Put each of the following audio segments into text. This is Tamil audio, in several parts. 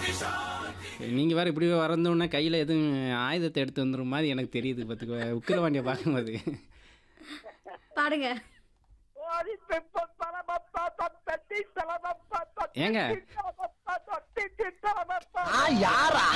நீங்கள் வேறு இப்படி வரந்தோன்னே கையில் எதுவும் ஆயுதத்தை எடுத்து வந்துடும் மாதிரி எனக்கு தெரியுது பார்த்துக்க உக்கிரவாண்டியை பார்க்கும்போது பாடுங்க ஓடி பெப்ப பலபப்பா தத்தட்டி தலபப்பா தத்தி ஏங்க? தலபப்பா தத்தி தலபப்பா யாரா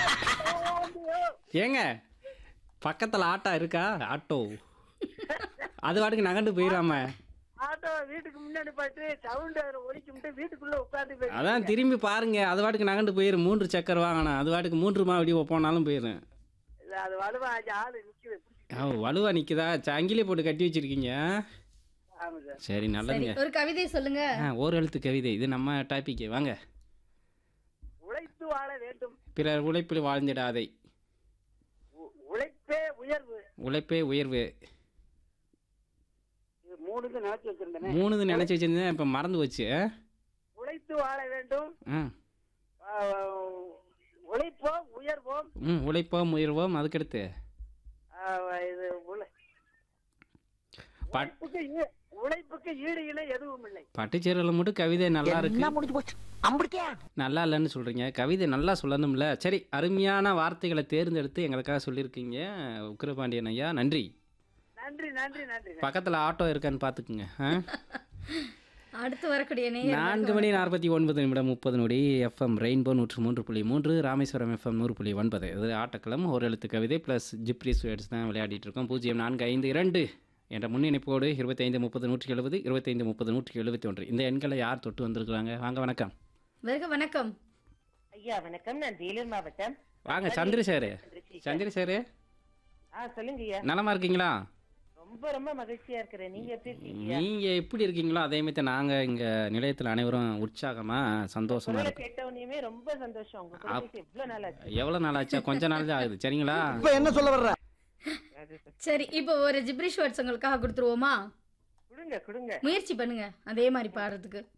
ஏங்க பக்கத்தில் ஆட்டோ இருக்கா ஆட்டோ அது வாட்டுக்கு நகண்டு போயிடாம ஆட்டோ வீட்டுக்கு முன்னாடி போயிட்டு சவுண்ட் ஒழிச்சுட்டு வீட்டுக்குள்ள உட்காந்து அதான் திரும்பி பாருங்க அது வாட்டுக்கு நகண்டு போயிடும் மூன்று சக்கர் வாங்கணும் அது வாட்டுக்கு மூன்று மாவடி போனாலும் போயிடும் அது வலுவா ஆளு நிக்குது ஆ வலுவா நிற்குதா சங்கிலி போட்டு கட்டி வச்சிருக்கீங்க ஆமா சார் சரி சரி நல்லதுங்க ஒரு கவிதை சொல்லுங்க ஆ ஓர் எழுத்து கவிதை இது நம்ம டாபிக் வாங்க உழைத்து வாழ வேண்டும் பிறர் உழைப்பில் வாழ்ந்திடாதை உ- உழைப்பே உயர்வு உழைப்பே உயர்வு இது மூணுக்கு நினைச்சு வச்சிருந்தேனே மூணுது நினச்சி வச்சிருந்தேன் இப்போ மறந்து போச்சு உழைத்து வாழ வேண்டும் ஆ ஆஹ், உழைப்போம் உயர்வோம் ம் உழைப்போம் உயர்வோம் அதுக்கடுத்து ஆஹ், இது உழை- பட் உழைப்புக்கு ஈ- உழைப்புக்கு ஈடு இணை எதுவும் இல்லை பட்டுச்சேரியில் மட்டும் கவிதை நல்லா இருக்கு முடிஞ்சு போச்சு அம்பிடிக்கா நல்லா இல்லைன்னு சொல்கிறீங்க கவிதை நல்லா சொல்லணும்ல சரி அருமையான வார்த்தைகளை தேர்ந்தெடுத்து எங்களுக்காக சொல்லியிருக்கீங்க உக்கிரபாண்டியன் ஐயா நன்றி நன்றி நன்றி நன்றி பக்கத்தில் ஆட்டோ இருக்கான்னு பார்த்துக்குங்க ஆ அடுத்து வரக்கூடிய நேயர் நான்கு மணி நாற்பத்தி ஒன்பது நிமிடம் முப்பது நொடி எஃப்எம் ரெயின்போ நூற்று மூன்று புள்ளி மூன்று ராமேஸ்வரம் எஃப்எம் நூறு புள்ளி ஒன்பது இது ஆட்டக்களம் ஒரு எழுத்து கவிதை ப்ளஸ் ஜிப்ரி ஸ்வேட்ஸ் தான் விளையாடிட்டு இருக்கோம் பூஜ்ஜியம் நான்கு ஐந்து இரண்டு என்ற முன்னிணைப்போடு இருபத்தைந்து முப்பது நூற்றி எழுபது இருபத்தைந்து முப்பது நூற்றி எழுபத்தி ஒன்று இந்த எண்களை யார் தொட்டு வந்திருக்கிறாங்க வாங்க வணக்கம் வருக வணக்கம் ஐயா வணக்கம் நான் வேலூர் மாவட்டம் வாங்க சந்திரசேகர் சந்திரசேகர் ஆ சொல்லுங்க ஐயா நலமா இருக்கீங்களா ரொம்ப ரொம்ப மகிழ்ச்சியா இருக்கிறேன் நீங்க எப்படி இருக்கீங்க நீங்கள் எப்படி இருக்கீங்களோ அதே மாதிரி நாங்கள் இங்கே நிலையத்தில் அனைவரும் உற்சாகமாக சந்தோஷமாக குரலை இருக்கோம் கேட்டவனையுமே ரொம்ப சந்தோஷம் உங்க கூட பேசி எவ்வளவு நாள் ஆச்சு எவ்வளோ நாள் ஆச்சா கொஞ்ச நாள் தான் ஆகுது சரிங்களா இப்ப என்ன சொல்ல வர்ற சரி இப்போ ஒரு ஜிப்ரிஷ் வேர்ட்ஸ் உங்களுக்காக கொடுத்துருவோமா கொடுங்க கொடுங்க முயற்சி பண்ணுங்க அதே மாதிரி பாடுறதுக்கு